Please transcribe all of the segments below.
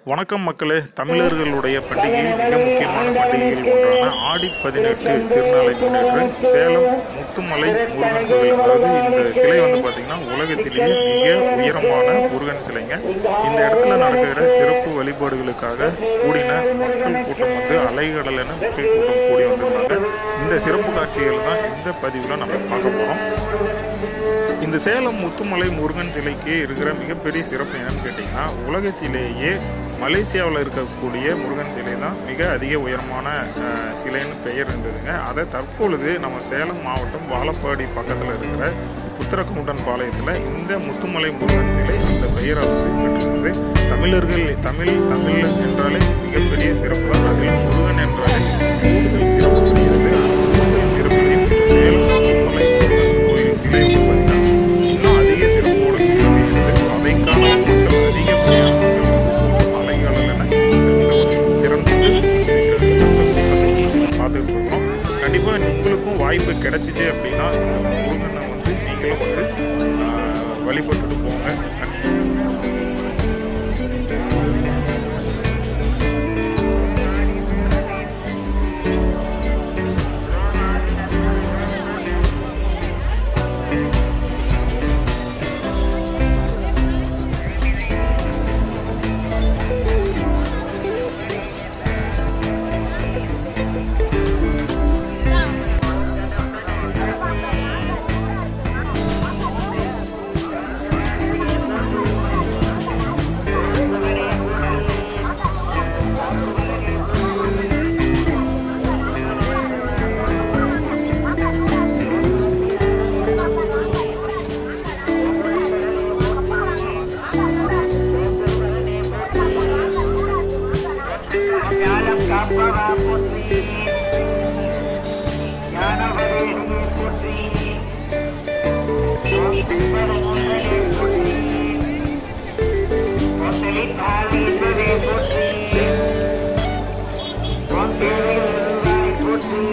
வணக்கம் மக்களே தமிழர்களுடைய பண்டிகை மிக முக்கியமான பண்டிகைகளில் ஒன்றான ஆடி பதினெட்டு திருநாளை முன்னிட்டு சேலம் முத்துமலை முருகன் கோவில் அதாவது இந்த சிலை வந்து பார்த்தீங்கன்னா உலகத்திலேயே மிக உயரமான முருகன் சிலைங்க இந்த இடத்துல நடக்கிற சிறப்பு வழிபாடுகளுக்காக கூடின மக்கள் கூட்டம் வந்து அலைகடல் என மக்கள் கூட்டம் கூடி வந்திருந்தாங்க இந்த சிறப்பு காட்சிகள் தான் இந்த பதிவில் நம்ம பார்க்க போகிறோம் இந்த சேலம் முத்துமலை முருகன் சிலைக்கு இருக்கிற மிகப்பெரிய சிறப்பு என்னன்னு கேட்டிங்கன்னா உலகத்திலேயே மலேசியாவில் இருக்கக்கூடிய முருகன் சிலை தான் மிக அதிக உயரமான அஹ், சிலைன்னு பெயர் இருந்ததுங்க அதை தற்பொழுது நம்ம சேலம் மாவட்டம் வாழப்பாடி பக்கத்தில் இருக்கிற புத்திரக்குமுட்டன் பாளையத்தில் இந்த முத்துமலை முருகன் சிலை அந்த பெயரை வந்து பெற்றிருந்தது தமிழர்கள் தமிழ் தமிழ் என்றாலே மிகப்பெரிய சிறப்பு தான் அதில் முருகன் என்றாலே கூடுதல் சிறப்பு புரிகிறது அந்த கூடுதல் சிறப்பில் இந்த சேலம் முத்துமலை முருகன் கோயில் சிலை வந்து பார்த்தீங்கன்னா இன்னும் அதிக சிறப்போடு இருக்கிறது அதைக்கான மக்கள் அதிகப்படியான மக்கள் அலைகாலம் என இந்த ஒரு திறந்து பார்த்துட்டு இருக்கோம் கண்டிப்பாக உங்களுக்கும் வாய்ப்பு கிடைச்சிச்சு அப்படின்னா இந்த முருகனை வந்து நீங்களும் வந்து ஆஹ், வழிபட்டுட்டு போங்க ஞானம் காப்பவா போற்றி ஞானவரே போற்றி ஓம் திருப்பரங்குன்றே போற்றி ஓம் தெளித்தாளீஸ்வரே போற்றி ஓம் தேரே குருவாய் போற்றி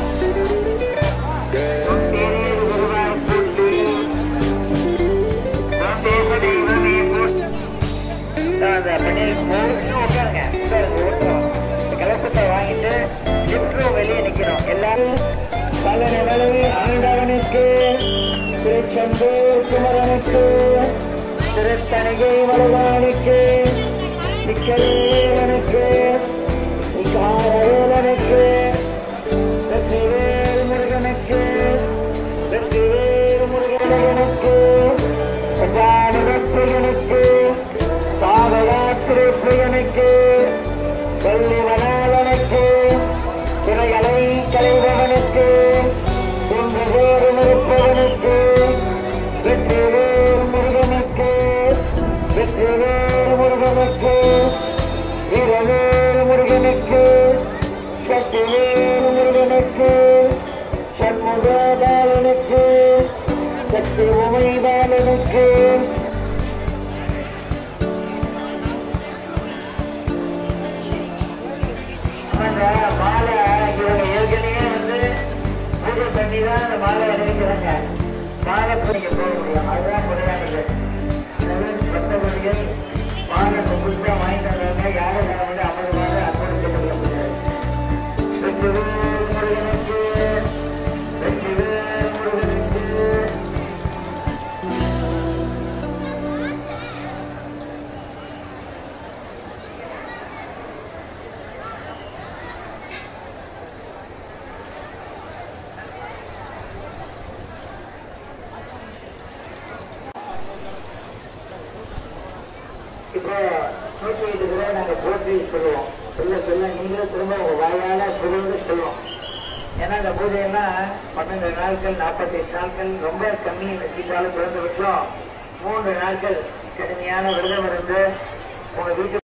ஓம் தேரே குருவாய் போற்றி ஓம் தேவ தெய்வமே போற்றி அந்த பெண்ணில் இன்னும் உட்காருங்க உட்காருங்க ஓட்டுறோம் இந்த கலசத்தை வாங்கிட்டு லிப்டும் வெளியே நிற்கிறோம் எல்லாரும் பல நிலவு ஆண்டவனுக்கு திருச்செந்து குமரனுக்கு திருத்தணிகை மருவானுக்கு நிக்கலேவனுக்கு நிக்காரவேலனுக்கு வெற்றிவேல் முருகனுக்கு வெற்றிவேல் முருகனுக்கு வெற்றிகனுக்கு சாதயாத்திரை பிரியனுக்கு வெள்ளி வனாதனுக்கு திரைகளை கலைபவனுக்கு குன்று வேறு இருப்பவனுக்கு வெற்றி வேறு முருகனுக்கு வெற்றி வேறு முருகனுக்கு வீரவேறு முருகனுக்கு சக்தி வேறு முருகனுக்கு சண்முகபாலனுக்கு சக்தி உமைபாலனுக்கு அந்த மாலை இவங்க ஏற்கனவே வந்து பூஜை பண்ணி தான் அந்த மாலை அணிவிக்கிறாங்க மாலை பூஜைக்கு போக முடியும் அதுதான் முறையானது எனவே பக்தர்கள் மாலை புதுசாக வாங்கிட்டு வந்தவங்க யாரும் நான் வந்து ஐம்பது மாலை அர்ப்பணித்துக் கொள்ள முடியாது வெற்றிவேல் முருகனுக்கு வெற்றிவேல் முருகனுக்கு இப்போ நூற்றி ஐந்து ரூபாய் நாங்கள் போற்றி சொல்லுவோம் சொல்ல சொல்ல நீங்களும் திரும்ப உங்கள் வாயால புகழ்ந்து சொல்லுவோம் ஏன்னா இந்த பூஜையெல்லாம் பன்னெண்டு நாட்கள் நாற்பத்தெட்டு நாட்கள் ரொம்ப கம்மி சீட்டாலும் குறைந்தபட்சம் மூன்று நாட்கள் கடுமையான விரதம் இருந்து உங்கள் வீட்டு